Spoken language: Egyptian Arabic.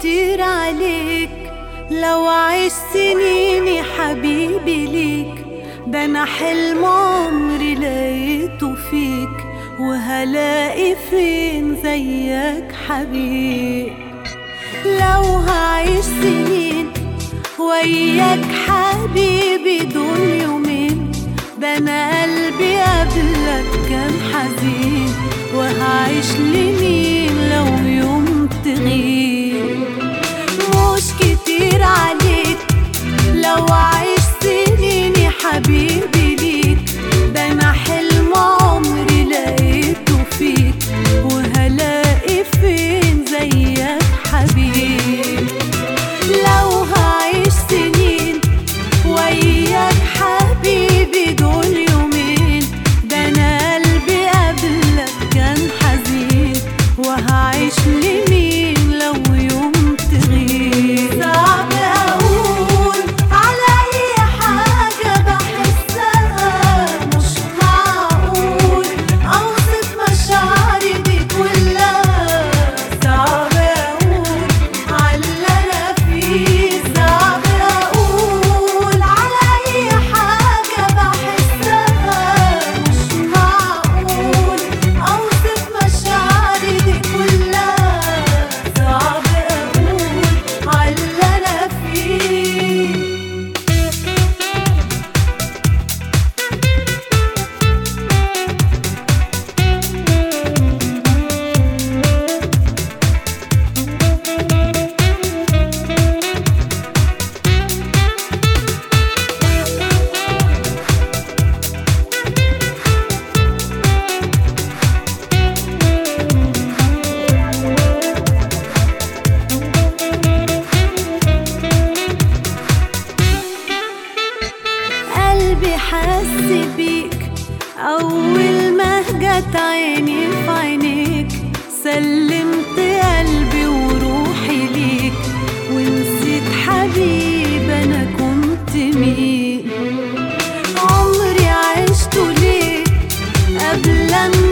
كتير عليك لو عشت سنيني حبيبي ليك ده انا حلم عمري لقيته فيك وهلاقي فين زيك حبيب لو هعيش سنين وياك حبيبي دول يومين ده انا قلبي قبلك كان حزين وهعيش لمين لو يوم تغيب مش كتير عليك لو عيش سنيني حبيبي ليك ده انا حلم عمري لقيته فيك وهلاقي فين زيك حبيب لو هعيش سنين وياك حبيبي دول يومين ده انا قلبي قبلك كان حزين وهعيش لمين لو يوم تغيب صعب اقول على اي حاجة بحسها مش معقول اوصف مشاعري دي كلها صعب اقول على اللي انا فيه صعب اقول على اي حاجة بحسها مش معقول اوصف مشاعري دي كلها صعب اقول على اللي انا فيه قلبي حس بيك أول ما جت عيني في عينيك سلمت قلبي وروحي ليك ونسيت حبيب أنا كنت مين عمري عشته ليه قبل